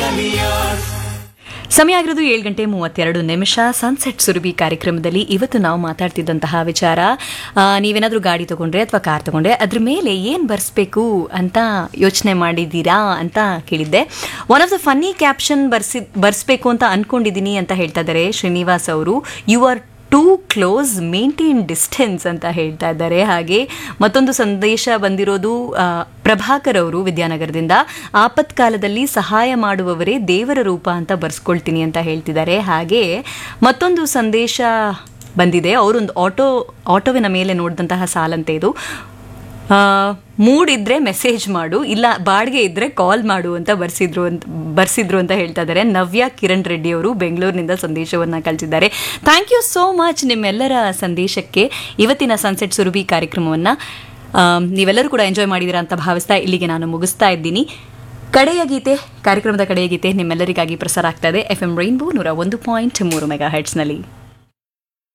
ಸಮಯ ಆಗಿರೋದು ಏಳು ಗಂಟೆ ಮೂವತ್ತೆರಡು ನಿಮಿಷ ಸನ್ಸೆಟ್ ಸುರಭಿ ಕಾರ್ಯಕ್ರಮದಲ್ಲಿ ಇವತ್ತು ನಾವು ಮಾತಾಡ್ತಿದ್ದಂತಹ ವಿಚಾರ ಆ, ನೀವೇನಾದ್ರೂ ಗಾಡಿ ತಗೊಂಡ್ರೆ ಅಥವಾ ಕಾರ್ ತಗೊಂಡ್ರೆ ಅದ್ರ ಮೇಲೆ ಏನು ಬರ್ಸ್ಬೇಕು ಅಂತ ಯೋಚನೆ ಮಾಡಿದ್ದೀರಾ ಅಂತ ಕೇಳಿದ್ದೆ one of the funny caption ಬರ್ಸಿ ಬರ್ಸ್ಬೇಕು ಅಂತ ಅನ್ಕೊಂಡಿದ್ದೀನಿ ಅಂತ ಹೇಳ್ತಾ ಇದ್ದಾರೆ ಶ್ರೀನಿವಾಸ್ ಅವರು you are too close maintain distance ಅಂತ ಹೇಳ್ತಾ ಇದ್ದಾರೆ ಹಾಗೆ ಮತ್ತೊಂದು ಸಂದೇಶ ಬಂದಿರೋದು ಆ, ಪ್ರಭಾಕರ್ ಅವರು ವಿದ್ಯಾನಗರದಿಂದ ಆಪತ್ಕಾಲದಲ್ಲಿ ಸಹಾಯ ಮಾಡುವವರೇ ದೇವರ ರೂಪ ಅಂತ ಬರ್ಸ್ಕೊಳ್ತೀನಿ ಅಂತ ಹೇಳ್ತಿದ್ದಾರೆ ಹಾಗೆ ಮತ್ತೊಂದು ಸಂದೇಶ ಬಂದಿದೆ ಅವರೊಂದು ಆಟೋ ಆಟೋವಿನ ಮೇಲೆ ನೋಡಿದಂತಹ ಸಾಲಂತೆ ಇದು ಆ, ಮೂಡ್ ಇದ್ರೆ ಮೆಸೇಜ್ ಮಾಡು ಇಲ್ಲ ಬಾಡಿಗೆ ಇದ್ರೆ ಕಾಲ್ ಮಾಡು ಅಂತ ಬರ್ಸಿದ್ರು ಅಂತ ಬರ್ಸಿದ್ರು ಅಂತ ಹೇಳ್ತಾ ಇದ್ದಾರೆ ನವ್ಯ ಕಿರಣ್ ರೆಡ್ಡಿ ಅವರು ಬೆಂಗಳೂರಿನಿಂದ ಸಂದೇಶವನ್ನ ಕಳಿಸಿದ್ದಾರೆ ಥ್ಯಾಂಕ್ ಯು ಸೋ ಮಚ್ ನಿಮ್ಮೆಲ್ಲರ ಸಂದೇಶಕ್ಕೆ ಇವತ್ತಿನ ಸನ್ಸೆಟ್ ಸುರಭಿ ಕಾರ್ಯಕ್ರಮವನ್ನ ಆ, ನೀವೆಲ್ಲರೂ ಕೂಡ ಎಂಜಾಯ್ ಮಾಡಿದ್ದೀರಾ ಅಂತ ಭಾವಿಸ್ತಾ ಇಲ್ಲಿಗೆ ನಾನು ಮುಗಿಸ್ತಾ ಇದ್ದೀನಿ ಕಡೆಯ ಗೀತೆ ಕಾರ್ಯಕ್ರಮದ ಕಡೆಯ ಗೀತೆ ನಿಮ್ಮೆಲ್ಲರಿಗಾಗಿ ಪ್ರಸಾರ ಆಗ್ತಾ ಇದೆ ಎಫ್ ಎಂ ರೈನ್ಬೋ ನೂರ ಒಂದು ಪಾಯಿಂಟ್ ಮೂರು ಮೆಗಾ ಹೆಡ್ಸ್ನಲ್ಲಿ